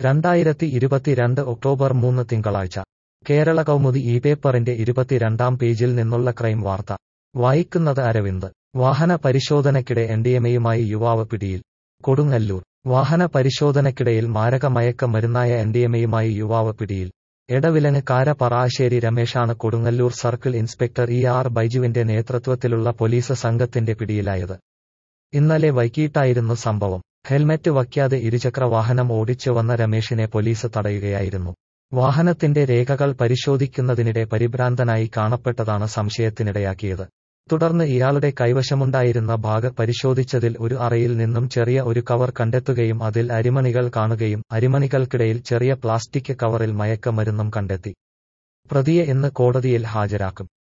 രണ്ടായിരത്തി ഇരുപത്തിരണ്ട് ഒക്ടോബർ മൂന്ന് തിങ്കളാഴ്ച കേരള കൗമുദി ഈ പേപ്പറിന്റെ ഇരുപത്തിരണ്ടാം പേജിൽ നിന്നുള്ള ക്രൈം വാർത്ത വായിക്കുന്നത് അരവിന്ദ് വാഹന പരിശോധനയ്ക്കിടെ എൻഡിഎമയുമായി യുവാവ് പിടിയിൽ കൊടുങ്ങല്ലൂർ വാഹന പരിശോധനയ്ക്കിടയിൽ മാരക മയക്ക മരുന്നായ എൻഡിഎമയുമായി യുവാവ് പിടിയിൽ എടവിലങ്ങ് കാര പറാശ്ശേരി രമേശാണ് Kodungallur circle inspector E R ബൈജുവിന്റെ നേതൃത്വത്തിലുള്ള പോലീസ് സംഘത്തിന്റെ പിടിയിലായത് ഇന്നലെ വൈകിട്ടായിരുന്നു സംഭവം ഹെൽമറ്റ് വയ്ക്കാതെ ഇരുചക്ര വാഹനം ഓടിച്ചു വന്ന രമേശിനെ പോലീസ് തടയുകയായിരുന്നു വാഹനത്തിന്റെ രേഖകൾ പരിശോധിക്കുന്നതിനിടെ പരിഭ്രാന്തനായി കാണപ്പെട്ടതാണ് സംശയത്തിനിടയാക്കിയത് തുടർന്ന് ഇയാളുടെ കൈവശമുണ്ടായിരുന്ന ബാഗ് പരിശോധിച്ചതിൽ ഒരു അറയിൽ നിന്നും ചെറിയ ഒരു കവർ കണ്ടെത്തുകയും അതിൽ അരിമണികൾ കാണുകയും അരിമണികൾക്കിടയിൽ ചെറിയ പ്ലാസ്റ്റിക് കവറിൽ മയക്കമരുന്നും കണ്ടെത്തി പ്രതിയെ ഇന്ന് കോടതിയിൽ ഹാജരാക്കും